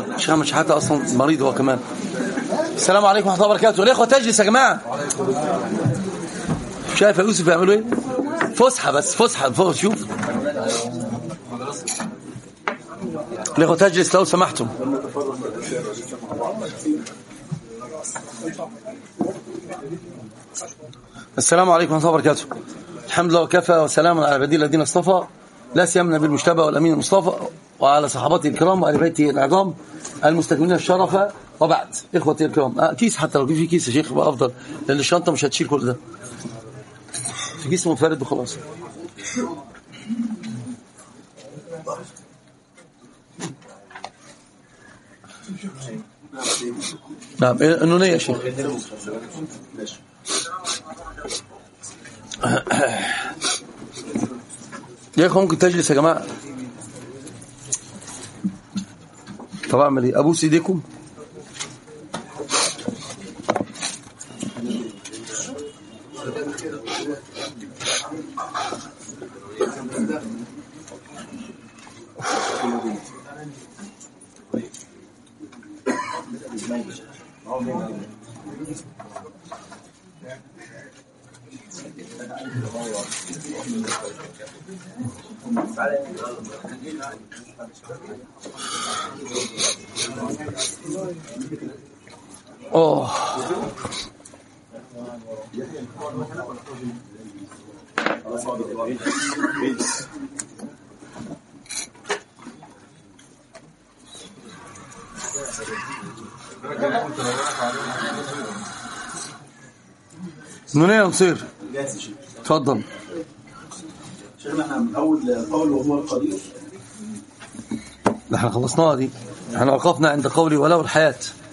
الشيخ محمد شحاته اصلا مريض هو كمان السلام عليكم ورحمه الله وبركاته الاخوه تجلس يا جماعه شايف يا يوسف يعملوا ايه فسحه بس فسحه فوق شوف الاخوه تجلس لو سمحتم السلام عليكم ورحمه الله وبركاته الحمد لله وكفى وسلام على عبادي الذين اصطفى لا سيما النبي المجتبى والامين المصطفى وعلى صحابته الكرام وعلى بيته العظام المستكملين الشرف وبعد اخوتي الكرام آه كيس حتى لو في كيس يا شيخ يبقى افضل لان الشنطه مش هتشيل كل ده في كيس منفرد وخلاص نعم إيه، النونية يا شيخ يا اخوة ممكن تجلس يا جماعة طب اعمل ايه ابوس ايديكم اوه منين يا نصير اتفضل شيخنا احنا من اول قول وهو القدير ده احنا خلصناها دي احنا وقفنا عند قولي ولو الحياة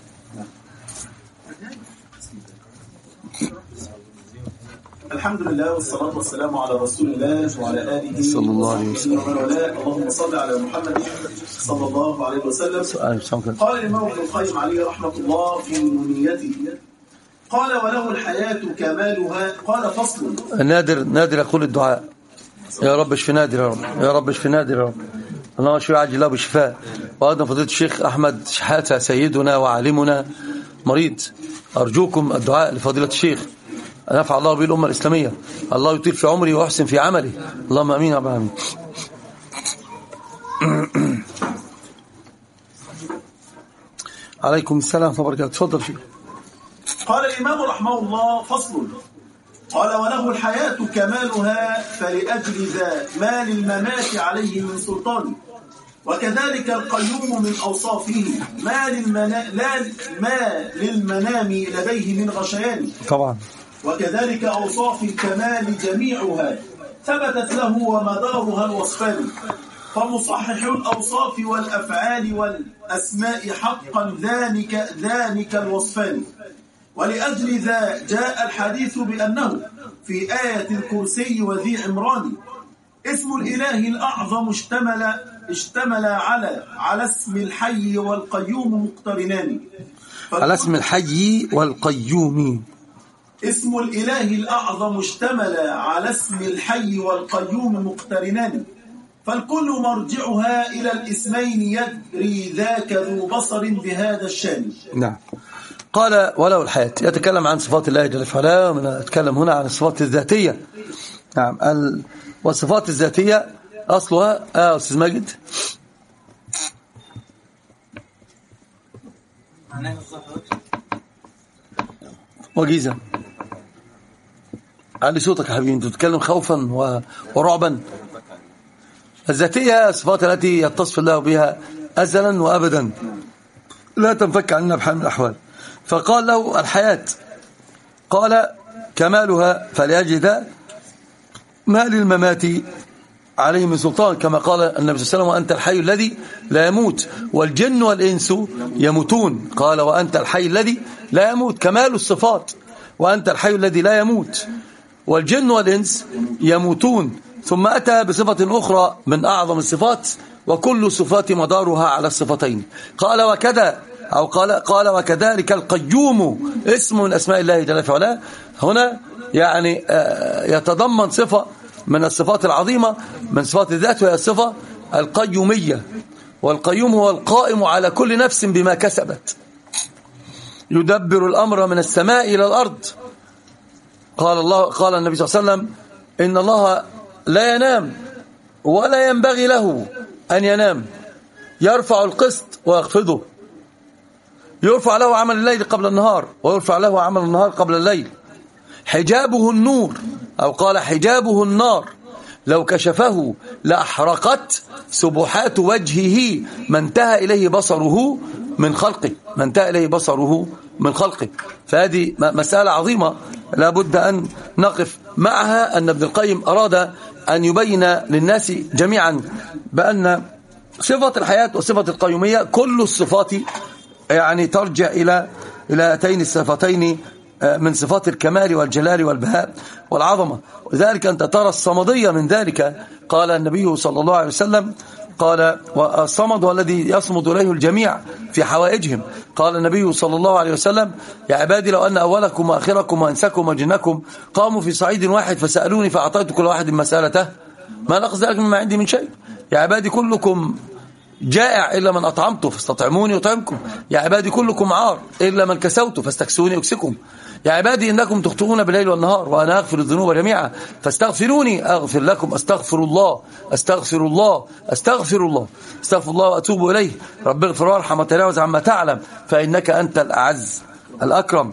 الحمد لله والصلاة والسلام على رسول الله وعلى آله صلى الله عليه وصحبه ومن والاه اللهم صل على محمد صلى الله عليه وسلم سؤال سؤال قال الإمام ابن القيم عليه رحمة الله في نونيته قال وله الحياة كمالها قال فصل نادر نادر يقول الدعاء يا رب اشف نادر يا رب يا رب اشف نادر يا رب اللهم اشفي عجل له بالشفاء وايضا فضيله الشيخ احمد شحاته سيدنا وعالمنا مريض ارجوكم الدعاء لفضيله الشيخ نفع الله به الامه الاسلاميه الله يطيل في عمري ويحسن في عملي اللهم امين يا رب العالمين عليكم السلام ورحمه الله وبركاته تفضل شيخ قال الإمام رحمه الله فصل قال وله الحياة كمالها فلأجل ذا ما للممات عليه من سلطان وكذلك القيوم من أوصافه ما, للمنا... لا ما للمنام لديه من غشيان طبعا وكذلك أوصاف الكمال جميعها ثبتت له ومدارها الوصفان فمصحح الأوصاف والأفعال والأسماء حقا ذلك ذلك الوصفان ولأجل ذا جاء الحديث بأنه في آية الكرسي وذي عمران اسم الإله الأعظم اشتمل اشتمل على على اسم الحي والقيوم مقترنان على اسم الحي والقيوم اسم الإله الأعظم اشتمل على اسم الحي والقيوم مقترنان فالكل مرجعها إلى الاسمين يدري ذاك ذو بصر بهذا الشان نعم قال ولو الحياة يتكلم عن صفات الله جل وعلا ونتكلم هنا عن الصفات الذاتية نعم ال... والصفات الذاتية أصلها آه أستاذ ماجد وجيزة علي صوتك يا حبيبي انت بتتكلم خوفا و... ورعبا الذاتية الصفات التي يتصف الله بها أزلا وأبدا لا تنفك عنها بحال من الأحوال فقال له الحياة قال كمالها فلأجل ذا ما للممات عليه من سلطان كما قال النبي صلى الله عليه وسلم وأنت الحي الذي لا يموت والجن والإنس يموتون قال وأنت الحي الذي لا يموت كمال الصفات وأنت الحي الذي لا يموت والجن والإنس يموتون ثم أتى بصفة أخرى من أعظم الصفات وكل الصفات مدارها على الصفتين قال وكذا أو قال, قال وكذلك القيوم اسم من أسماء الله جل وعلا هنا يعني يتضمن صفة من الصفات العظيمة من صفات الذات وهي الصفة القيومية والقيوم هو القائم على كل نفس بما كسبت يدبر الأمر من السماء إلى الأرض قال الله قال النبي صلى الله عليه وسلم إن الله لا ينام ولا ينبغي له أن ينام يرفع القسط ويخفضه يرفع له عمل الليل قبل النهار ويرفع له عمل النهار قبل الليل حجابه النور أو قال حجابه النار لو كشفه لأحرقت سبحات وجهه ما انتهى إليه بصره من خلقه ما انتهى إليه بصره من خلقه فهذه مسألة عظيمة لا بد أن نقف معها أن ابن القيم أراد أن يبين للناس جميعا بأن صفة الحياة وصفة القيومية كل الصفات يعني ترجع إلى إلى هاتين الصفتين آه، من صفات الكمال والجلال والبهاء والعظمة وذلك أنت ترى الصمدية من ذلك قال النبي صلى الله عليه وسلم قال والصمد هو الذي يصمد إليه الجميع في حوائجهم قال النبي صلى الله عليه وسلم يا عبادي لو أن أولكم وآخركم وأنسكم وجنكم قاموا في صعيد واحد فسألوني فأعطيت كل واحد مسألته ما نقص ذلك مما عندي من شيء يا عبادي كلكم جائع إلا من أطعمته فاستطعموني أطعمكم يا عبادي كلكم عار إلا من كسوت فاستكسوني أكسكم يا عبادي إنكم تخطئون بالليل والنهار وأنا أغفر الذنوب جميعا فاستغفروني أغفر لكم أستغفر الله أستغفر الله أستغفر الله أستغفر الله وأتوب إليه رب اغفر وارحم وتجاوز عما تعلم فإنك أنت الأعز الأكرم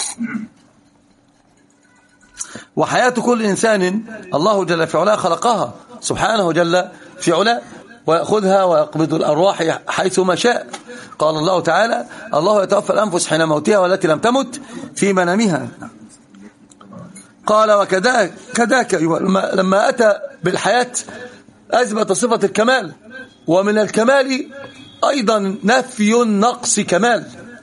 وحياة كل إنسان الله جل في علاه خلقها سبحانه جل في علاه ويأخذها ويقبض الأرواح حيث ما شاء قال الله تعالى الله يتوفى الأنفس حين موتها والتي لم تمت في منامها قال وكذاك كذاك لما أتى بالحياة أثبت صفة الكمال ومن الكمال أيضا نفي نقص كمال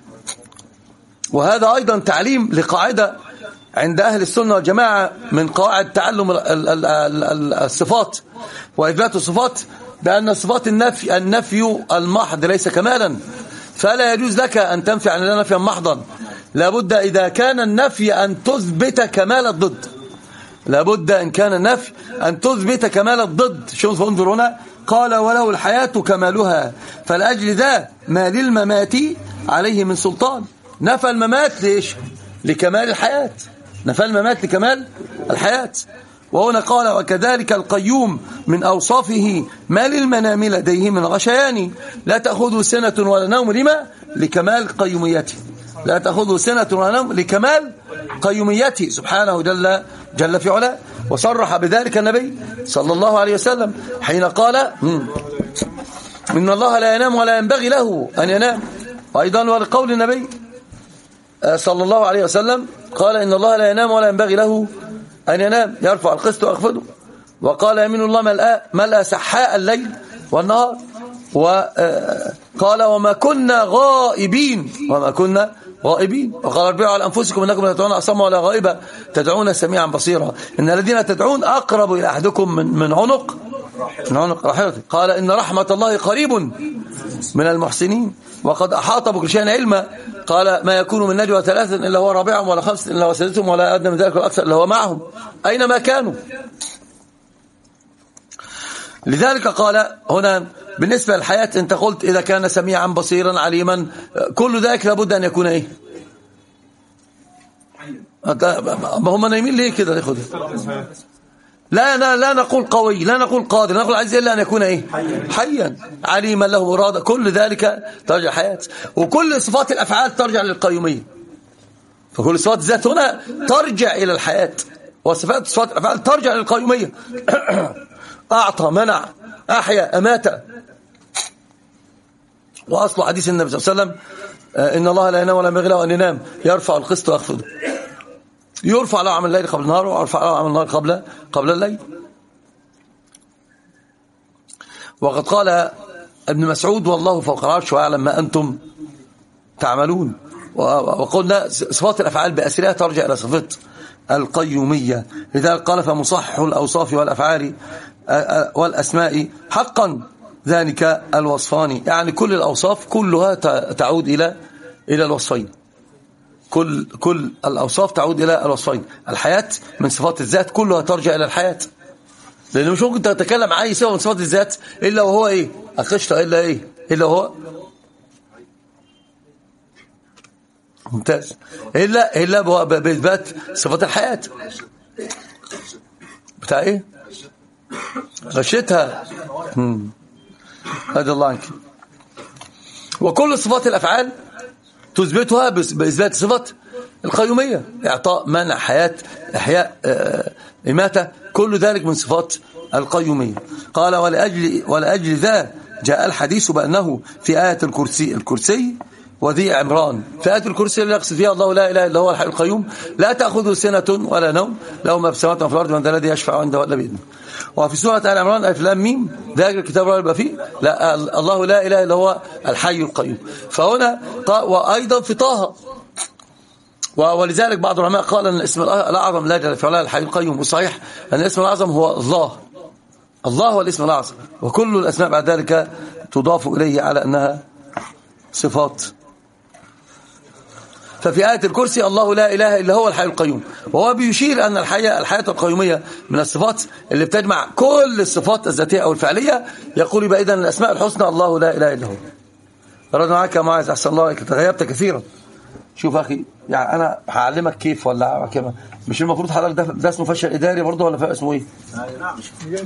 وهذا أيضا تعليم لقاعدة عند أهل السنة والجماعة من قواعد تعلم الصفات وإثبات الصفات بأن صفات النفي النفي المحض ليس كمالا فلا يجوز لك أن تنفي عن الله نفيا محضا لابد إذا كان النفي أن تثبت كمال الضد لابد إن كان النفي أن تثبت كمال الضد شوف انظر هنا قال وله الحياة كمالها فالأجل ذا ما للممات عليه من سلطان نفى الممات ليش لكمال الحياة نفى الممات لكمال الحياة وهنا قال وكذلك القيوم من أوصافه ما للمنام لديه من غشيان لا تأخذه سنة ولا نوم لما لكمال قيوميته لا تأخذه سنة ولا نوم لكمال قيوميته سبحانه جل, جل في علاه وصرح بذلك النبي صلى الله عليه وسلم حين قال إن الله لا ينام ولا ينبغي له أن ينام وأيضا ولقول النبي آه، صلى الله عليه وسلم قال إن الله لا ينام ولا ينبغي له أن ينام يرفع القسط ويخفضه وقال يمين الله ملأ, ملأ سحاء الليل والنهار وقال آه، وما كنا غائبين وما كنا غائبين وقال اربعوا على أنفسكم إنكم لا تدعون أصم ولا غائبة تدعون سميعا بصيرا إن الذين تدعون أقرب إلى أحدكم من, من عنق من عنق راحلته قال إن رحمة الله قريب من المحسنين وقد أحاط بكل شيء علما قال ما يكون من نجوى ثلاثة إلا هو رابعهم ولا خمسة إلا هو سادسهم ولا أدنى من ذلك ولا أكثر إلا هو معهم أينما كانوا لذلك قال هنا بالنسبة للحياة أنت قلت إذا كان سميعا بصيرا عليما كل ذلك لابد أن يكون إيه ما هم نايمين ليه كده ياخد لا لا لا نقول قوي لا نقول قادر نقول عز الا ان يكون ايه حيا عليما له مرادا كل ذلك ترجع حياه وكل صفات الافعال ترجع للقيوميه فكل صفات الذات هنا ترجع الى الحياه وصفات صفات الافعال ترجع للقيوميه اعطى منع احيا امات واصل حديث النبي صلى الله عليه وسلم آه، ان الله لا ينام ولا ينبغي ان ينام يرفع القسط ويخفضه يرفع له عمل الليل قبل النهار ويرفع له عمل النهار قبل قبل الليل وقد قال ابن مسعود والله فوق العرش ويعلم ما أنتم تعملون وقلنا صفات الأفعال بأسرها ترجع إلى صفة القيومية لذلك قال فمصحح الأوصاف والأفعال والأسماء حقا ذلك الوصفان يعني كل الأوصاف كلها تعود إلى إلى الوصفين كل كل الأوصاف تعود إلى الوصفين الحياة من صفات الذات كلها ترجع إلى الحياة لأنه مش ممكن تتكلم عن أي صفة من صفات الذات إلا وهو إيه القشطة إلا إيه إلا هو ممتاز إلا إلا بإثبات صفات الحياة بتاع إيه غشيتها هذا الله عنك وكل صفات الأفعال تثبتها بإثبات صفة القيومية إعطاء منع حياة إحياء آه، إماتة كل ذلك من صفات القيومية قال ولأجل, ولأجل ذا جاء الحديث بأنه في آية الكرسي الكرسي وذي عمران في آية الكرسي اللي يقصد فيها الله لا إله إلا هو الحي القيوم لا تأخذه سنة ولا نوم له ما في السماوات وفي الأرض من ذا الذي يشفع عنده ولا بإذنه وفي سورة آل عمران ألف لام ميم ذلك الكتاب لا يبقى فيه لا الله لا إله إلا هو الحي القيوم فهنا وأيضا في طه ولذلك بعض العلماء قال أن الاسم الأعظم لا جل في علاه الحي القيوم وصحيح أن الاسم الأعظم هو الله الله هو الاسم الأعظم وكل الأسماء بعد ذلك تضاف إليه على أنها صفات ففي آية الكرسي الله لا إله إلا هو الحي القيوم وهو بيشير أن الحياة الحياة القيومية من الصفات اللي بتجمع كل الصفات الذاتية أو الفعلية يقول يبقى إذن الأسماء الحسنى الله لا إله إلا هو رد معك يا معاذ أحسن الله عليك تغيبت كثيرا شوف أخي يعني أنا هعلمك كيف ولا كما مش المفروض حضرتك ده, ده اسمه فشل إداري برضه ولا اسمه إيه؟ نعم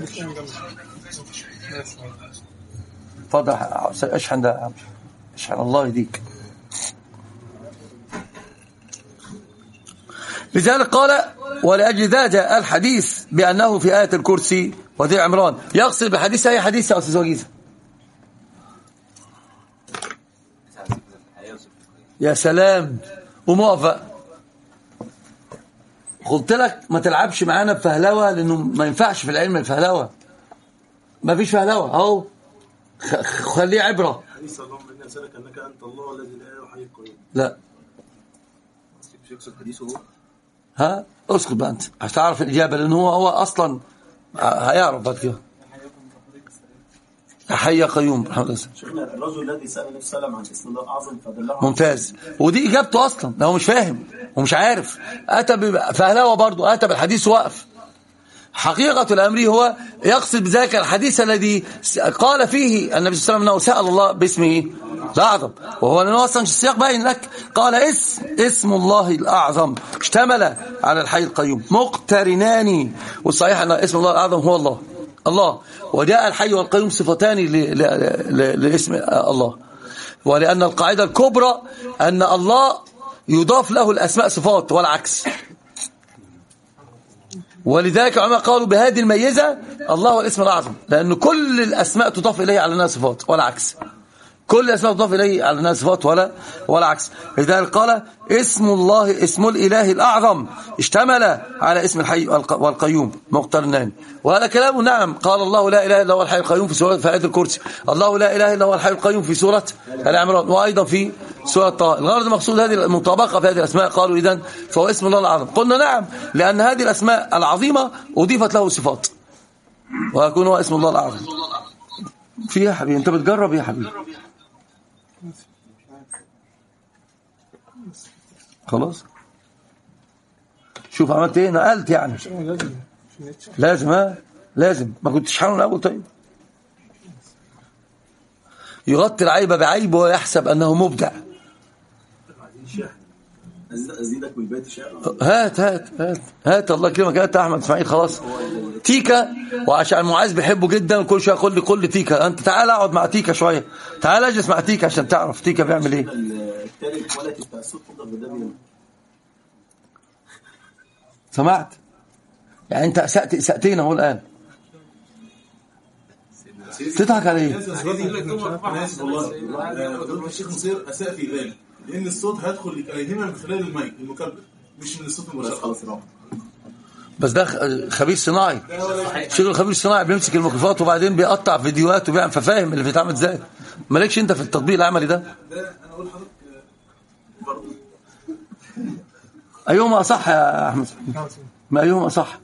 اتفضل اشحن ده اشحن الله يهديك لذلك قال ولأجل ذا جاء الحديث بأنه في آية الكرسي وذي عمران يقصد بحديث أي حديث يا أستاذ وجيزة يا سلام وموافق قلت لك ما تلعبش معانا بفهلوه لانه ما ينفعش في العلم الفهلوه ما فيش فهلوه اهو خليه عبره حديث اللهم اني اسالك انك انت الله الذي لا اله الا هو لا يقصد حديثه ها اسكت بقى انت عشان تعرف الاجابه لان هو هو اصلا هيعرف بعد كده حي قيوم محمد شيخنا الرجل الذي سال النبي صلى الله عليه وسلم عن اسم الله الاعظم فدله ممتاز ودي اجابته اصلا هو مش فاهم ومش عارف اتى فهلاوه برضه اتى بالحديث وقف حقيقة الأمر هو يقصد بذلك الحديث الذي قال فيه النبي صلى الله عليه وسلم أنه سأل الله باسمه الأعظم وهو لأنه أصلا السياق باين لك قال اسم اسم الله الأعظم اشتمل على الحي القيوم مقترنان والصحيح أن اسم الله الأعظم هو الله الله وجاء الحي والقيوم صفتان لاسم الله ولأن القاعدة الكبرى أن الله يضاف له الأسماء صفات والعكس ولذلك العلماء قالوا بهذه الميزة الله هو الاسم الأعظم لأن كل الأسماء تضاف إليه على أنها صفات والعكس كل الأسماء تضاف إليه على أنها صفات ولا ولا عكس لذلك قال اسم الله اسم الإله الأعظم اشتمل على اسم الحي والقيوم مقترنان وهذا كلام نعم قال الله لا إله إلا هو الحي القيوم في سورة في آية الكرسي الله لا إله إلا هو الحي القيوم في سورة العمران وأيضا في سورة طه الغرض المقصود هذه المطابقة في هذه الأسماء قالوا إذن فهو اسم الله الأعظم قلنا نعم لأن هذه الأسماء العظيمة أضيفت له صفات ويكون هو اسم الله الأعظم في يا حبيبي أنت بتجرب يا حبيبي خلاص شوف عملت ايه نقلت يعني لازم ها لازم ما كنتش حاول الاول طيب يغطي العيب بعيب ويحسب انه مبدع ازيدك بالبيت هات هات هات هات الله يكرمك هات احمد اسماعيل خلاص تيكا وعشان معاذ بيحبه جدا وكل شويه يقول لي قول لي تيكا انت تعال اقعد مع تيكا شويه تعال اجلس مع تيكا عشان تعرف تيكا بيعمل ايه سمعت يعني انت اسأت اسأتين اهو الان تضحك على ايه؟ الشيخ نصير اساء في ذلك لان الصوت هيدخل لكلمه من خلال المايك المكبر مش من الصوت المباشر بس ده خبير صناعي شغل خبير صناعي بيمسك الميكروفونات وبعدين بيقطع فيديوهات وبيعمل ففاهم اللي بيتعمل ازاي مالكش انت في التطبيق العملي ده انا اقول لحضرتك ايهما اصح يا احمد ما ايهما اصح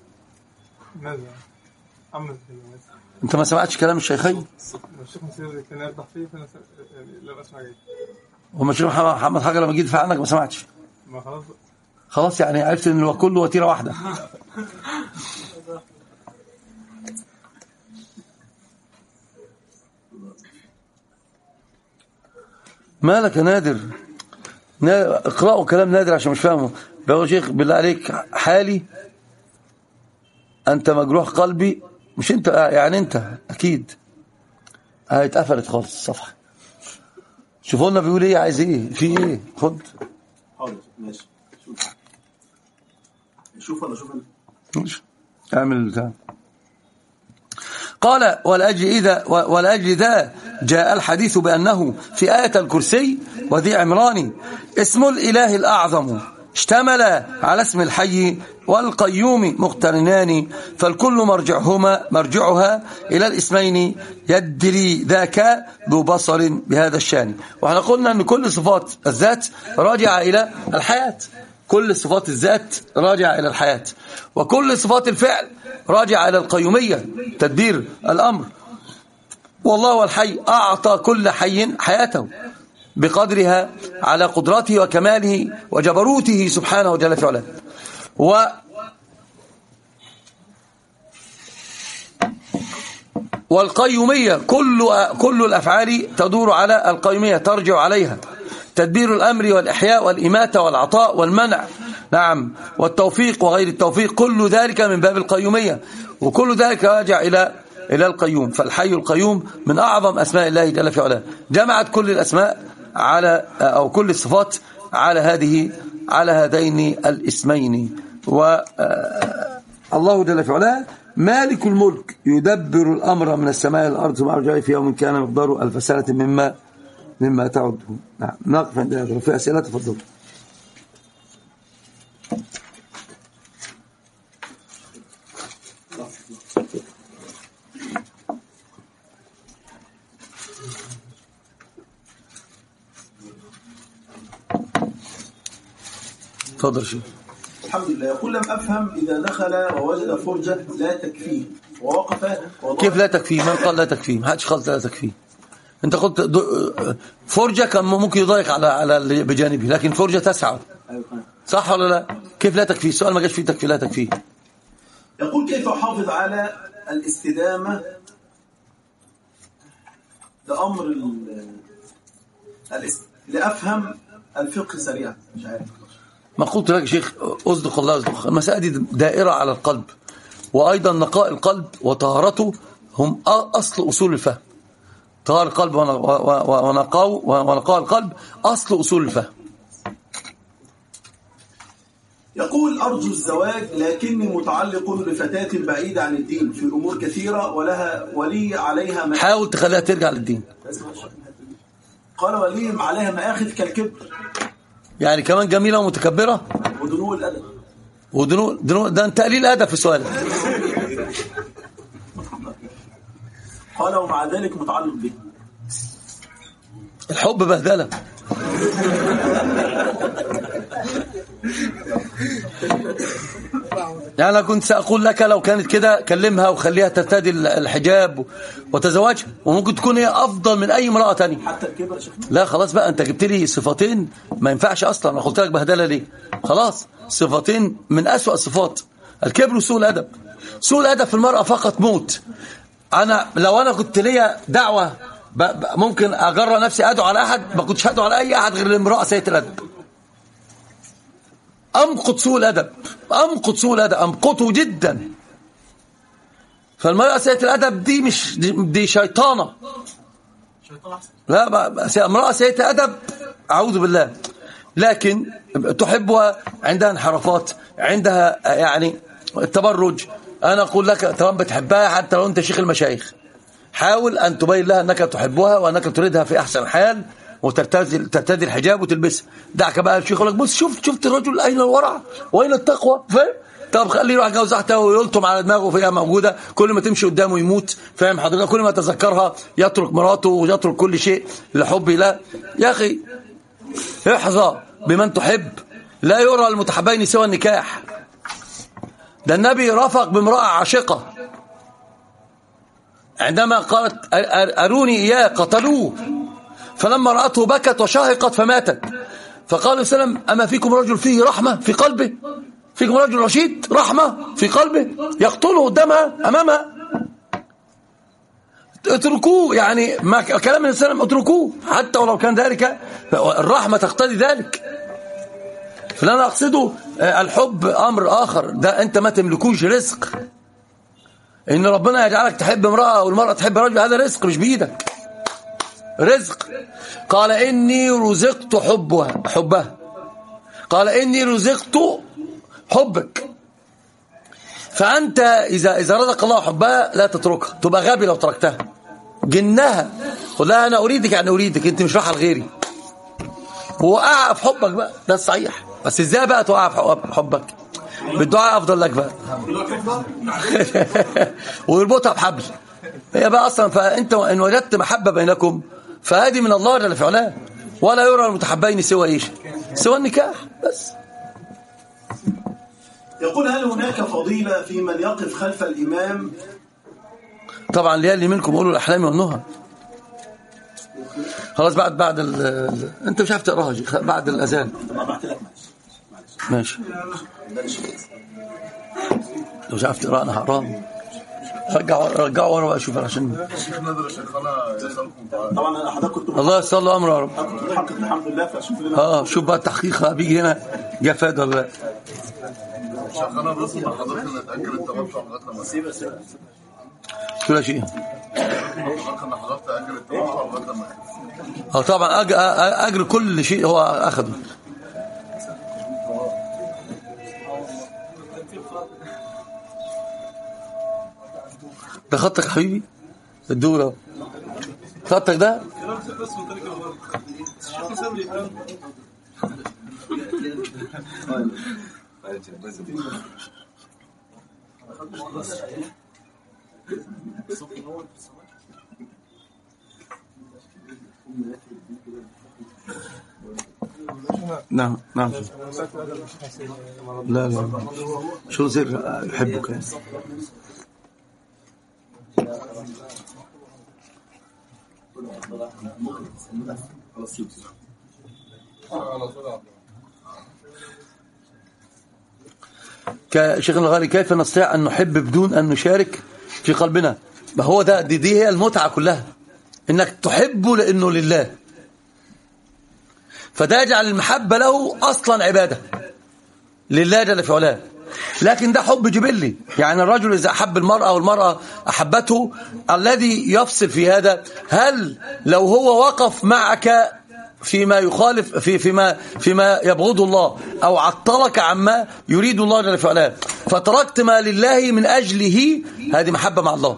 انت ما سمعتش كلام الشيخين الشيخ مسير كان يرضح فيه فانا لم اسمع جيد وما الشيخ محمد حاجه لما جيت عنك ما سمعتش ما خلاص خلاص يعني عرفت ان هو كله وتيره واحده مالك يا نادر نا- اقرأوا كلام نادر عشان مش فاهمه بقول شيخ بالله عليك حالي أنت مجروح قلبي مش أنت يعني أنت أكيد هاي اتقفلت خالص الصفحة شوفوا لنا بيقول إيه عايز إيه في إيه خد حاضر ماشي شوف شوف ولا شوف انت ماشي. اعمل البتاع قال ولأجل إذا ولأجل ذا جاء الحديث بأنه في آية الكرسي وذي عمران اسم الإله الأعظم اشتمل على اسم الحي والقيوم مقترنان فالكل مرجعهما مرجعها إلى الاسمين يدري ذاك ذو بصر بهذا الشان وإحنا قلنا أن كل صفات الذات راجعة إلى الحياة كل صفات الذات راجعة إلى الحياة وكل صفات الفعل راجعة إلى القيومية تدبير الأمر والله هو الحي أعطى كل حي حياته بقدرها على قدرته وكماله وجبروته سبحانه جل في علاه و والقيومية كل كل الأفعال تدور على القيومية ترجع عليها تدبير الأمر والإحياء والإماتة والعطاء والمنع نعم والتوفيق وغير التوفيق كل ذلك من باب القيومية وكل ذلك راجع إلى إلى القيوم فالحي القيوم من أعظم أسماء الله جل في علاه جمعت كل الأسماء على أو كل الصفات على هذه على هذين الاسمين و الله جل في علاه مالك الملك يدبر الأمر من السماء إلى الأرض ثم أرجع في يوم كان مقداره ألف سنة مما مما تعده نعم نقف عند هذا في أسئلة تفضل تفضل شيخ الحمد لله يقول لم أفهم إذا دخل ووجد فرجة لا تكفيه ووقف وضع كيف لا تكفيه من قال لا تكفيه ما حدش قال لا تكفيه انت قلت دو- فرجة كان ممكن يضايق على على اللي بجانبه لكن فرجة تسعه أيوة. صح ولا لا كيف لا تكفيه السؤال ما جاش فيه تكفيه لا تكفيه يقول كيف أحافظ على الاستدامة لأمر ال- الاس- لأفهم الفقه سريعا مش عارف ما قلت لك يا شيخ اصدق الله اصدق المسألة دي دائرة على القلب وأيضا نقاء القلب وطهارته هم أ- أصل أصول الفهم طهار القلب ون- و- و- ونقاء ونقاء القلب أصل أصول الفهم يقول أرجو الزواج لكني متعلق بفتاة بعيدة عن الدين في أمور كثيرة ولها ولي عليها مآخذ حاول تخليها ترجع للدين قال ولي عليها مآخذ كالكبر يعني كمان جميلة ومتكبرة ودنو الأدب ودنو دنو ده انت قليل أدب في سؤالك قال ومع ذلك متعلق به الحب بهدلة يعني أنا كنت سأقول لك لو كانت كده كلمها وخليها ترتدي الحجاب وتزوجها وممكن تكون هي أفضل من أي امرأة تانية حتى الكبر يا شيخنا لا خلاص بقى أنت جبت لي صفتين ما ينفعش أصلا أنا قلت لك بهدلة ليه خلاص صفتين من أسوأ الصفات الكبر وسوء الأدب سوء الأدب في المرأة فقط موت أنا لو أنا كنت ليا دعوة ب- ب- ممكن أجرى نفسي أدعو على أحد ما كنتش هدعو على أي أحد غير الامرأة سيئة الأدب أمقت سوء الأدب أمقت سوء الأدب أمقته جدا فالمرأة سيئة الأدب دي مش دي, دي شيطانة لا ب- ب- امرأة سيئة أدب أعوذ بالله لكن تحبها عندها انحرافات عندها يعني التبرج أنا أقول لك طالما بتحبها حتى لو أنت شيخ المشايخ حاول أن تبين لها أنك تحبها وأنك تريدها في أحسن حال وترتدي ترتدي الحجاب وتلبسها دعك بقى الشيخ يقول لك بص شفت شفت الرجل أين الورع وأين التقوى فاهم طب خليه يروح يتجوز واحده ويلطم على دماغه فيها موجوده كل ما تمشي قدامه يموت فاهم حضرتك كل ما تذكرها يترك مراته ويترك كل شيء لحب لا يا اخي احظى بمن تحب لا يرى المتحبين سوى النكاح ده النبي رفق بامرأة عاشقة عندما قالت أر- أر- أروني إياه قتلوه فلما رأته بكت وشهقت فماتت فقال وسلم أما فيكم رجل فيه رحمة في قلبه فيكم رجل رشيد رحمة في قلبه يقتله قدامها أمامها اتركوه يعني ما كلام النبي صلى الله عليه وسلم اتركوه حتى ولو كان ذلك الرحمة تقتضي ذلك فلا انا اقصده آه، الحب امر اخر ده انت ما تملكوش رزق ان ربنا يجعلك تحب امرأة والمرأة تحب رجل هذا رزق مش بايدك رزق قال اني رزقت حبها حبها قال اني رزقت حبك فانت اذا اذا رزق الله حبها لا تتركها تبقى غبي لو تركتها جنها قل لها انا اريدك يعني اريدك انت مش رايحه لغيري وقع في حبك بقى ده الصحيح بس ازاي بقى تقع في حبك بالدعاء افضل لك بقى ويربطها بحبل هي بقى اصلا فانت ان وجدت محبه بينكم فهذه من الله جل في علاه ولا يرى المتحبين سوى ايش سوى النكاح بس يقول هل هناك فضيلة في من يقف خلف الإمام طبعا ليالي منكم قولوا الأحلام والنهى خلاص بعد بعد ال ال انت مش عارف تقراها بعد الاذان ماشي لو مش عارف تقرا انا هقراها رجعوا رجعوا ورا بقى شوف عشان طبعا حضرتك كنت الله يسر له امره يا رب بتحقق الحمد لله فشوف لنا اه شوف بقى التحقيق بيجي هنا جفاد ولا لا شغاله بس مع حضرتك نتاكد التمتع لغايه لما سيبها سيبها كل شيء حضرتك ان حضرتك تاكد التمتع لغايه لما اه طبعا أجر, اجر كل شيء هو اخذه ده خطك يا حبيبي الدولة خطك ده نعم نعم لا لا شو زر يحبك يعني. كشيخ الغالي كيف نستطيع أن نحب بدون أن نشارك في قلبنا ما هو ده دي, دي هي المتعة كلها إنك تحبه لأنه لله فده يجعل المحبة له أصلا عبادة لله جل في علاه لكن ده حب جبلي يعني الرجل إذا أحب المرأة والمرأة أحبته الذي يفصل في هذا هل لو هو وقف معك فيما يخالف في فيما فيما يبغضه الله أو عطلك عما يريد الله جل في علاه فتركت ما لله من أجله هذه محبة مع الله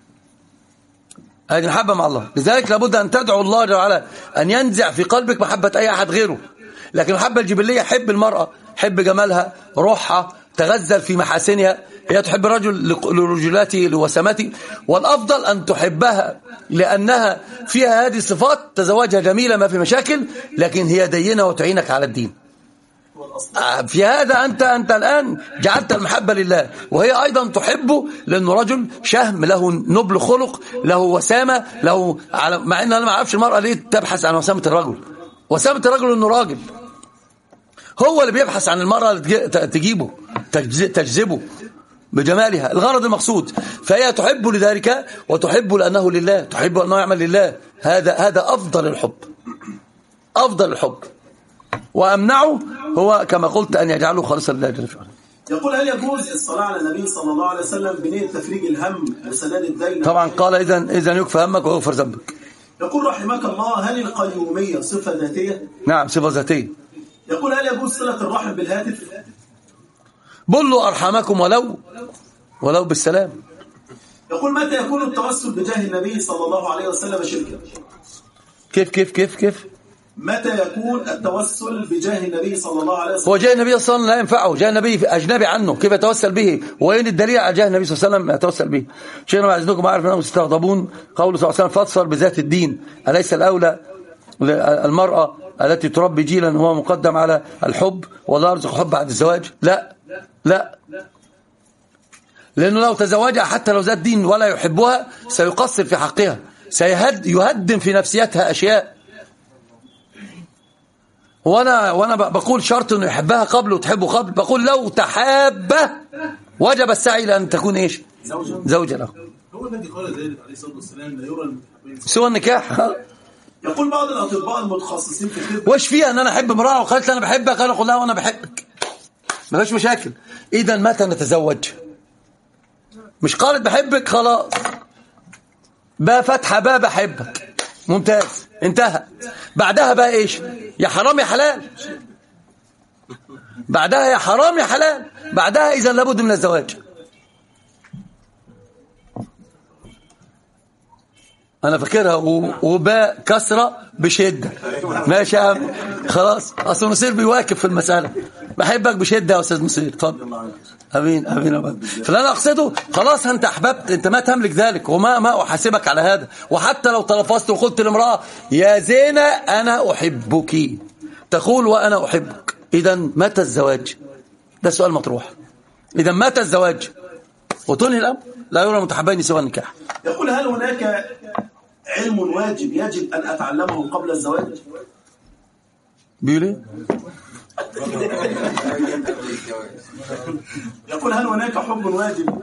هذه محبة مع الله لذلك لابد أن تدعو الله جل وعلا أن ينزع في قلبك محبة أي أحد غيره لكن المحبة الجبلية حب المرأة حب جمالها روحها تغزل في محاسنها هي تحب الرجل لرجلاته لوسامته والأفضل أن تحبها لأنها فيها هذه الصفات تزوجها جميلة ما في مشاكل لكن هي دينة وتعينك على الدين في هذا أنت أنت الآن جعلت المحبة لله وهي أيضا تحبه لأنه رجل شهم له نبل خلق له وسامة له على مع أن أنا ما أعرفش المرأة ليه تبحث عن وسامة الرجل وسامة الرجل أنه راجل هو اللي بيبحث عن المرأة اللي تجيبه تجذبه بجمالها الغرض المقصود فهي تحب لذلك وتحب لأنه لله تحب أنه يعمل لله هذا هذا أفضل الحب أفضل الحب وأمنعه هو كما قلت أن يجعله خالصا لله جل وعلا يقول هل يجوز الصلاة على النبي صلى الله عليه وسلم بنية تفريج الهم وسداد الدين طبعا قال إذا إذا يكفى همك ويغفر ذنبك يقول رحمك الله هل القيومية صفة ذاتية؟ نعم صفة ذاتية يقول هل يجوز صلة الرحم بالهاتف؟ بلوا أرحمكم ولو ولو بالسلام يقول متى يكون التوسل بجاه النبي صلى الله عليه وسلم شركا؟ كيف كيف كيف كيف متى يكون التوسل بجاه النبي صلى الله عليه وسلم هو جاه النبي صلى الله عليه وسلم لا ينفعه جاه النبي أجنبي عنه كيف يتوسل به وين الدليل على جاه النبي صلى الله عليه وسلم يتوسل به شيخنا مع إذنكم أعرف أنهم تستغضبون قوله صلى الله عليه وسلم فاتصل بذات الدين أليس الأولى المرأة التي تربي جيلا هو مقدم على الحب والله يرزق حب بعد الزواج لا لا لأنه لو تزوجها حتى لو ذات دين ولا يحبها سيقصر في حقها سيهدم في نفسيتها أشياء وانا وانا بقول شرط انه يحبها قبل وتحبه قبل بقول لو تحابه وجب السعي لان تكون ايش زوجة له هو هو الذي قال ذلك عليه الصلاه والسلام لا يرى المتحابين سوى النكاح ها؟ يقول بعض الأطباء المتخصصين في الطب وش فيها ان انا احب امراه وقالت لي انا بحبك انا اقول لها وانا بحبك ما فيش مشاكل اذا متى نتزوج مش قالت بحبك خلاص بقى فاتحه باب احبك ممتاز انتهى بعدها بقى ايش يا حرام يا حلال بعدها يا حرام يا حلال بعدها اذا لابد من الزواج انا فاكرها و- وباء كسره بشده ماشي يا عم خلاص اصل نصير بيواكب في المساله بحبك بشده يا استاذ نصير اتفضل امين امين يا رب فاللي انا اقصده خلاص انت احببت انت ما تملك ذلك وما ما احاسبك على هذا وحتى لو تلفظت وقلت لامراه يا زينه انا احبك تقول وانا احبك اذا متى الزواج ده سؤال مطروح اذا متى الزواج وتنهي الامر لا يرى المتحبين سوى النكاح يقول هل هناك علم واجب يجب أن أتعلمه قبل الزواج بيقول ايه يقول هل هناك حب واجب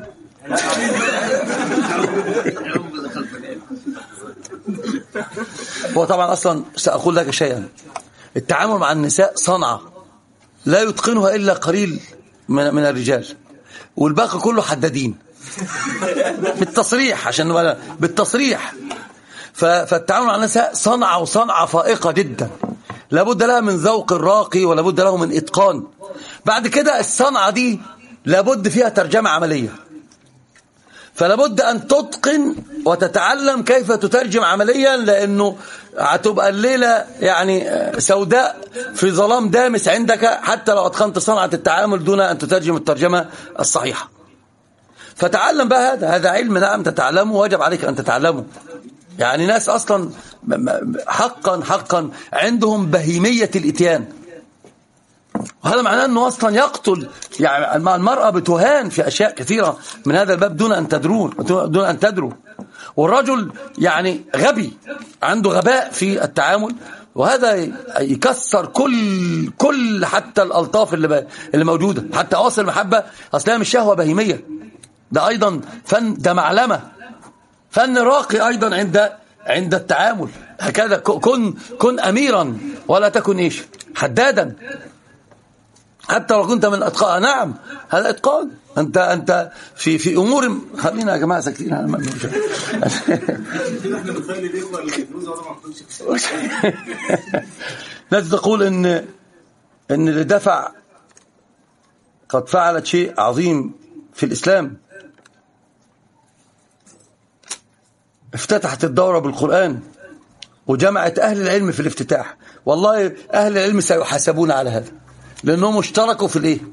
هو طبعا اصلا ساقول لك شيئا التعامل مع النساء صنعه لا يتقنها الا قليل من من الرجال والباقي كله حدادين بالتصريح عشان نبقى- بالتصريح ف- فالتعامل مع النساء صنعه وصنعه فائقه جدا لابد لها من ذوق راقي ولابد له من اتقان بعد كده الصنعه دي لابد فيها ترجمه عمليه فلابد أن تتقن وتتعلم كيف تترجم عمليا لأنه هتبقى الليلة يعني سوداء في ظلام دامس عندك حتى لو أتقنت صنعة التعامل دون أن تترجم الترجمة الصحيحة فتعلم بقى هذا هذا علم نعم تتعلمه وجب عليك أن تتعلمه يعني ناس أصلا م- م- حقا حقا عندهم بهيمية الإتيان وهذا معناه أنه أصلا يقتل يعني الم- المرأة بتهان في أشياء كثيرة من هذا الباب دون أن تدرون دون أن تدروا والرجل يعني غبي عنده غباء في التعامل وهذا يكسر كل كل حتى الألطاف اللي ب- اللي موجودة حتى أواصل المحبة أصلها مش شهوة بهيمية ده أيضا فن ده معلمة فن راقي أيضا عند عند التعامل هكذا ك- كن كن أميرا ولا تكن إيش حدادا حتى لو كنت من أتقاء نعم هذا إتقان أنت أنت في في أمور خلينا يا جماعة ساكتين أنا ما- مش- كده احنا بنخلي الاخوه اللي بيتجوزوا وانا ما احطش ناس تقول ان ان اللي دفع قد فعلت شيء عظيم في الاسلام افتتحت الدوره بالقران وجمعت اهل العلم في الافتتاح والله اهل العلم سيحاسبون على هذا لانهم اشتركوا في الايه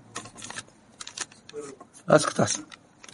اسكت احسن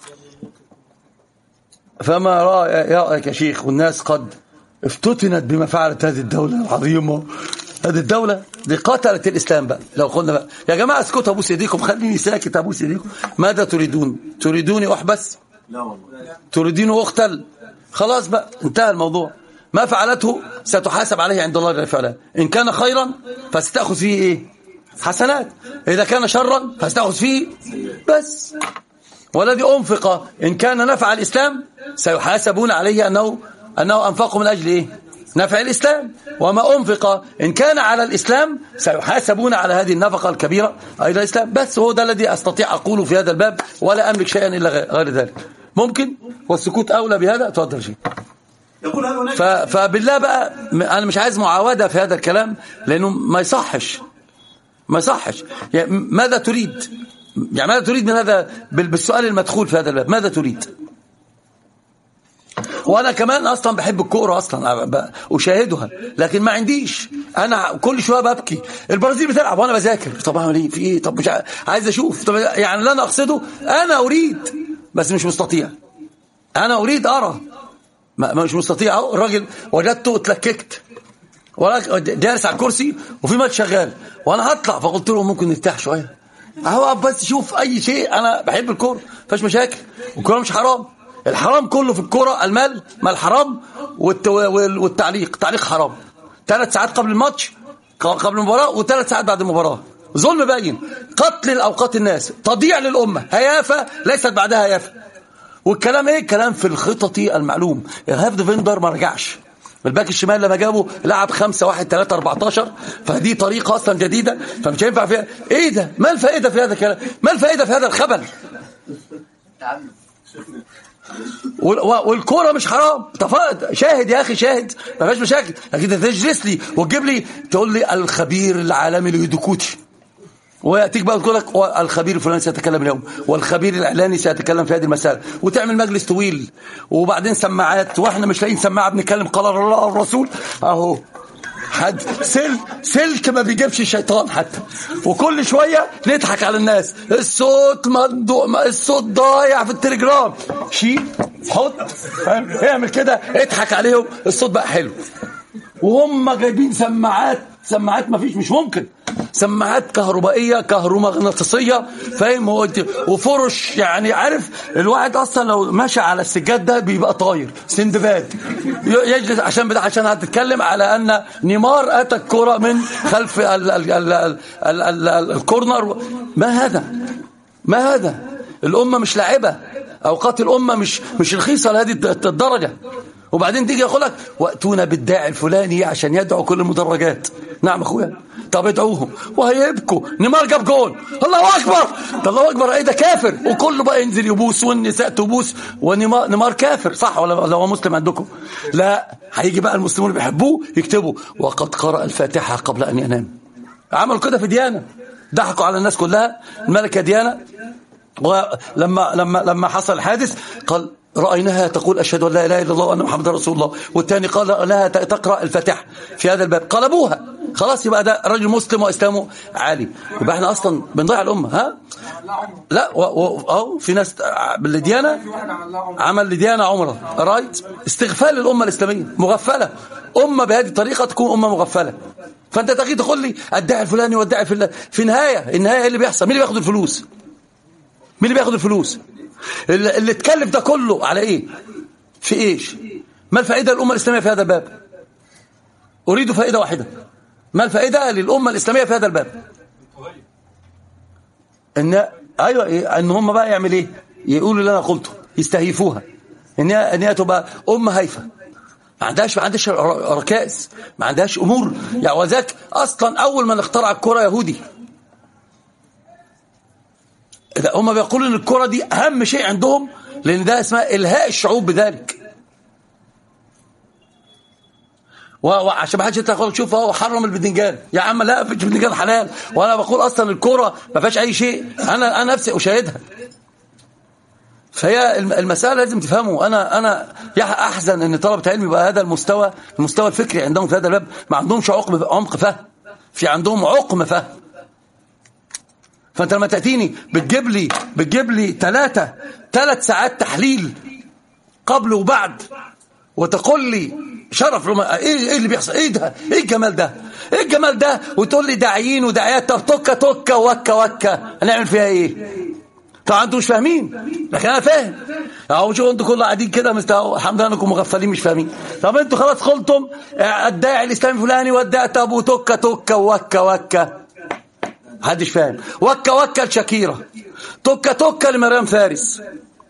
فما رأي- رأيك يا شيخ والناس قد افتتنت بما فعلت هذه الدولة العظيمة هذه الدولة دي قتلت الإسلام بقى لو قلنا بقى يا جماعة اسكتوا أبوس إيديكم خليني ساكت أبوس إيديكم ماذا تريدون تريدوني أحبس لا والله تريدين أقتل خلاص بقى انتهى الموضوع ما فعلته ستحاسب عليه عند الله جل وعلا إن كان خيرا فستأخذ فيه إيه حسنات إذا كان شرا فستأخذ فيه بس والذي أنفق إن كان نفع الإسلام سيحاسبون عليه أنه أنه أنفقه من أجل إيه نفع الإسلام وما أنفق إن كان على الإسلام سيحاسبون على هذه النفقة الكبيرة أيضا الإسلام بس هو ده الذي أستطيع أقوله في هذا الباب ولا أملك شيئا إلا غير غير ذلك ممكن والسكوت أولى بهذا تفضل شيء يقول هل هناك ف- فبالله بقى م- أنا مش عايز معاودة في هذا الكلام لأنه ما يصحش ما يصحش يعني م- ماذا تريد يعني ماذا تريد من هذا بال- بالسؤال المدخول في هذا الباب ماذا تريد وانا كمان اصلا بحب الكوره اصلا ب- اشاهدها لكن ما عنديش انا كل شويه ببكي البرازيل بتلعب وانا بذاكر طب اعمل ايه في ايه طب مش ع- عايز اشوف طب يعني اللي انا اقصده انا اريد بس مش مستطيع انا اريد ارى ما ما مش مستطيع اهو الراجل وجدته اتلككت ولا جالس على الكرسي وفي ماتش شغال وانا هطلع فقلت له ممكن نرتاح شويه اهو اقف بس شوف اي شيء انا بحب الكوره مفيش مشاكل والكوره مش حرام الحرام كله في الكوره المال ما الحرام والت... وال- والتعليق تعليق حرام ثلاث ساعات قبل الماتش ق- قبل المباراه وثلاث ساعات بعد المباراه ظلم باين قتل الاوقات الناس تضييع للامه هيافه ليست بعدها هيافه والكلام ايه الكلام في الخطط المعلوم الهاف ديفندر ما رجعش الباك الشمال لما جابه لعب 5 1 3 14 فدي طريقه اصلا جديده فمش هينفع فيها ايه ده ما الفائده في هذا الكلام ما الفائده في هذا الخبل وال- و- والكوره مش حرام تف- شاهد يا اخي شاهد ما فيهاش مشاكل لكن انت تجلس لي وتجيب لي تقول لي الخبير العالمي ليودوكوتشي وياتيك بقى تقول لك الخبير الفلاني سيتكلم اليوم والخبير الاعلاني سيتكلم في هذه المساله وتعمل مجلس طويل وبعدين سماعات واحنا مش لاقيين سماعه بنتكلم قال الله والرسول اهو حد سلك سلك ما بيجيبش الشيطان حتى وكل شويه نضحك على الناس الصوت مندوق الصوت ضايع في التليجرام شيل حط فاهم اعمل كده اضحك عليهم الصوت بقى حلو وهم جايبين سماعات سماعات ما فيش مش ممكن سماعات كهربائيه كهرومغناطيسيه فاهم هو دي- وفرش يعني عارف الواحد اصلا لو ماشي على السجاد ده بيبقى طاير سندباد ي- يجلس عشان بدا عشان هتتكلم على ان نيمار اتى الكره من خلف ال ال ال ال ال ال ال الكورنر ما هذا ما هذا الامه مش لاعبه اوقات الامه مش مش رخيصه لهذه الدرجه وبعدين تيجي يقول لك واتونا بالداعي الفلاني عشان يدعو كل المدرجات نعم اخويا طب ادعوهم وهيبكوا نيمار جاب جول الله اكبر ده الله اكبر ايه ده كافر وكله بقى ينزل يبوس والنساء تبوس ونيمار نيمار كافر صح ولا ولا هو مسلم عندكم لا هيجي بقى المسلمون اللي بيحبوه يكتبوا وقد قرأ الفاتحة قبل ان ينام عملوا كده في ديانة ضحكوا على الناس كلها الملكة ديانة ولما لما لما حصل الحادث قال رأيناها تقول أشهد أن لا إله إلا الله وأن محمد رسول الله والثاني قال لها تقرأ الفاتحة في هذا الباب قلبوها خلاص يبقى ده رجل مسلم وإسلامه عالي يبقى احنا أصلا بنضيع الأمة ها لا و... و... أو في ناس بالديانة عمل لديانة عمره رايت استغفال للأمة الإسلامية مغفلة أمة بهذه الطريقة تكون أمة مغفلة فأنت تجي تقول لي الداعي الفلاني والداعي في في النهاية النهاية إيه اللي بيحصل مين اللي بياخد الفلوس مين اللي بياخد الفلوس اللي, اللي اتكلف ده كله على ايه في ايش ما الفائده للامه الاسلاميه في هذا الباب اريد فائده واحده ما الفائده للامه الاسلاميه في هذا الباب ان ايوه إيه؟ ان هم بقى يعمل ايه يقولوا اللي انا قلته يستهيفوها ان هي ان هي تبقى امه هايفه ما عندهاش ما عندهاش ركائز ما عندهاش امور يعني وذاك اصلا اول من اخترع الكره يهودي هم بيقولوا ان الكرة دي اهم شيء عندهم لان ده اسمها الهاء الشعوب بذلك وعشان ما حدش يقول شوف اهو حرم البدنجان يا عم لا فيش بدنجان حلال وانا بقول اصلا الكرة ما فيهاش اي شيء انا انا نفسي اشاهدها فهي المسألة لازم تفهموا أنا أنا أحزن أن طلبة علم يبقى هذا المستوى المستوى الفكري عندهم في هذا الباب ما عندهمش عقم عمق فهم في عندهم عقم فهم فانت لما تاتيني بتجيب لي بتجيب لي ثلاثه ثلاث ساعات تحليل قبل وبعد وتقول لي شرف لما ايه ايه اللي بيحصل ايه ده ايه الجمال ده ايه الجمال ده وتقول لي داعيين وداعيات طب توكه توكه وكه وكه هنعمل فيها ايه طبعا انتوا مش فاهمين لكن انا فاهم اهو شوفوا انتوا كلكم قاعدين كده مستوى الحمد لله انكم مغفلين مش فاهمين طب انتوا خلاص قلتم الداعي الاسلامي فلاني والداعي طب وتوكه توكه وكه وكه محدش فاهم وكا وكا لشاكيرا توكا توكا لمريم فارس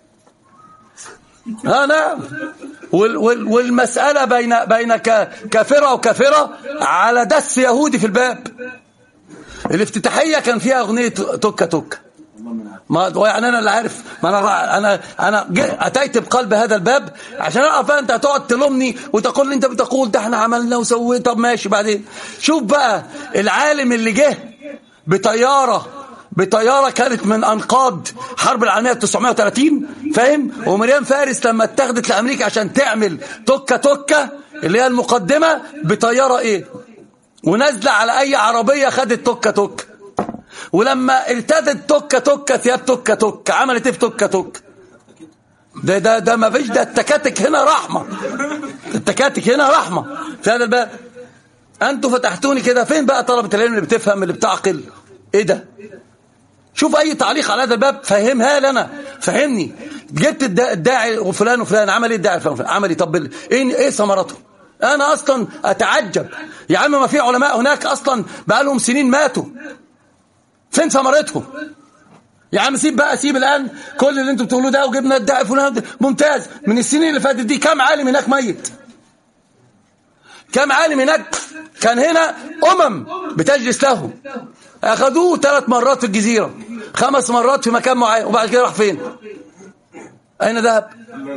ها نعم وال وال والمسألة بين بين كافرة وكافرة على دس يهودي في الباب الافتتاحية كان فيها أغنية توكا توكا ما يعني انا اللي عارف ما انا انا انا اتيت بقلب هذا الباب عشان اعرف انت هتقعد تلومني وتقول لي انت بتقول ده احنا عملنا وسوينا طب ماشي بعدين شوف بقى العالم اللي جه بطيارة بطيارة كانت من أنقاض حرب العالمية 930 فاهم ومريم فارس لما اتخذت لأمريكا عشان تعمل توكا توكا اللي هي المقدمة بطيارة ايه ونازلة على أي عربية خدت توكا توكا ولما ارتدت توكا توكا ثياب توكا توكا عملت ايه في توكا توكا ده ده ده ما فيش ده التكاتك هنا رحمة التكاتك هنا رحمة في هذا الباب انتوا فتحتوني كده فين بقى طلبة العلم اللي بتفهم اللي بتعقل ايه ده شوف اي تعليق على هذا الباب فهمها لنا فهمني جبت الداعي وفلان وفلان عمل ايه الداعي فلان عمل ايه طب ايه ايه ثمرته انا اصلا اتعجب يا عم ما في علماء هناك اصلا بقى لهم سنين ماتوا فين ثمرتهم يا عم سيب بقى سيب الان كل اللي انتوا بتقولوه ده وجبنا الداعي فلان ده. ممتاز من السنين اللي فاتت دي كم عالم هناك ميت كم عالم هناك كان هنا امم بتجلس له اخذوه ثلاث مرات في الجزيره خمس مرات في مكان معين وبعد كده راح فين اين ذهب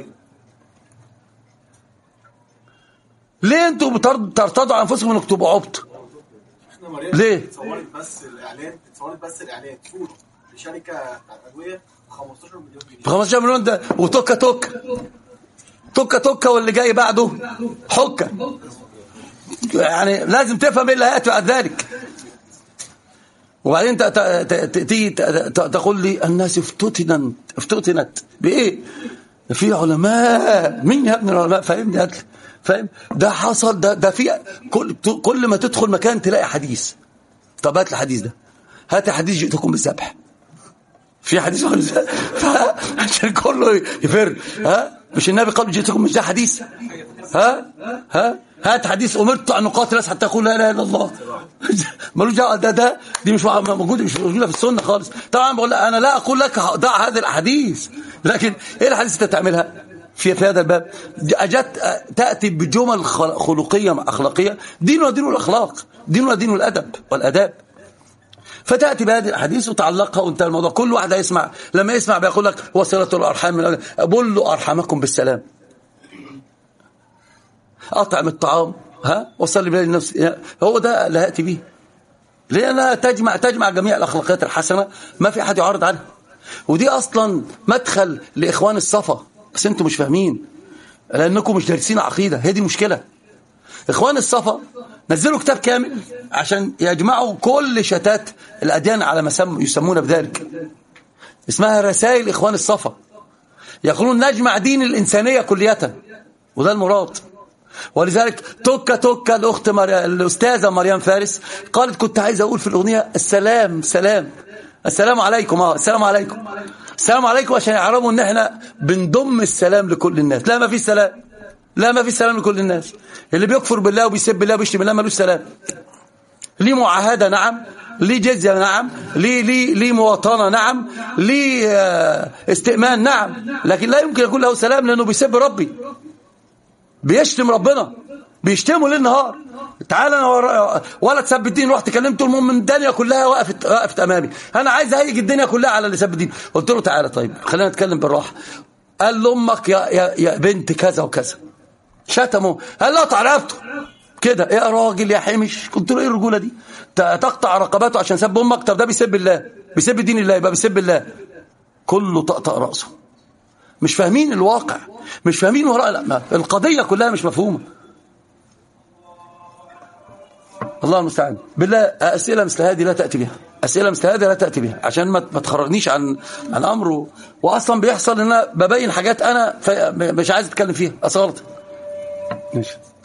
ليه انتوا بترض- ترتضوا انفسكم انكم تبقوا عبط احنا مريم ليه؟ اتصورت بس الاعلان اتصورت بس الاعلان صوره لشركه بتاعت ادويه ب 15 مليون جنيه ب 15 مليون ده وتوكا توكا توكا توكا واللي جاي بعده حكا يعني لازم تفهم ايه اللي هياتي بعد ذلك وبعدين ت- ت- ت- تيجي ت- ت- تقول لي الناس افتتنت افتتنت بايه؟ في علماء مين يا ابن العلماء فاهمني يا أخي؟ فاهم ده حصل ده ده في كل كل ما تدخل مكان تلاقي حديث طب هات الحديث ده هات حديث جئتكم بالذبح في حديث عن الز- ف- عشان كله يفر ها مش النبي قال جئتكم مش ده حديث ها ها هات حديث امرت ان اقاتل الناس حتى يقول لا اله الا الله ملوش دعوه ده ده دي مش موجوده مش موجوده في السنه خالص طبعا بقول انا لا اقول لك ضع هذه الاحاديث لكن ايه الاحاديث اللي انت تعملها في في هذا الباب اجت تاتي بجمل خل- خلقيه اخلاقيه دين ودين الاخلاق دين ودين الادب والاداب فتأتي بهذه الأحاديث وتعلقها وانتهى الموضوع كل واحد هيسمع لما يسمع بيقول لك وصلة الأرحام من أقول له أرحمكم بالسلام أطعم الطعام ها وصل بلاد النفس هو ده اللي هيأتي به لأنها تجمع تجمع جميع الأخلاقيات الحسنة ما في أحد يعارض عنها ودي أصلا مدخل لإخوان الصفا بس أنتم مش فاهمين لأنكم مش دارسين عقيدة هي دي مشكلة إخوان الصفا نزلوا كتاب كامل عشان يجمعوا كل شتات الأديان على ما سم- يسمون بذلك اسمها رسائل إخوان الصفا يقولون نجمع دين الإنسانية كلية وده المراد ولذلك توكا توكا الأخت مري... الأستاذة مريم فارس قالت كنت عايز أقول في الأغنية السلام سلام السلام عليكم اه السلام عليكم السلام عليكم عشان يعرفوا ان احنا بنضم السلام لكل الناس لا ما في سلام لا ما في سلام لكل الناس اللي بيكفر بالله وبيسب الله وبيشتم الله ملوش سلام ليه معاهدة نعم ليه جزية نعم ليه, ليه, ليه مواطنة نعم ليه آه، استئمان نعم لكن لا يمكن يكون له سلام لأنه بيسب ربي بيشتم ربنا بيشتموا ليل نهار تعالى انا ورا- ولا تسب الدين رحت كلمته المهم من الدنيا كلها وقفت وقفت امامي انا عايز اهيج الدنيا كلها على اللي سب الدين قلت له تعالى طيب خلينا نتكلم بالراحه قال لامك يا يا يا بنت كذا وكذا شتمه قال له عرفته كده ايه يا راجل يا حمش قلت له ايه الرجوله دي ت- تقطع رقباته عشان سب امك طب ده بيسب الله بيسب دين الله يبقى بيسب الله كله طقطق راسه مش فاهمين الواقع مش فاهمين وراء لا ما- القضيه كلها مش مفهومه الله المستعان بالله اسئله مثل هذه لا تاتي بها اسئله مثل هذه لا تاتي بها عشان ما ما تخرجنيش عن عن امره واصلا بيحصل ان انا ببين حاجات انا ف- مش عايز اتكلم فيها اصلا غلط ماشي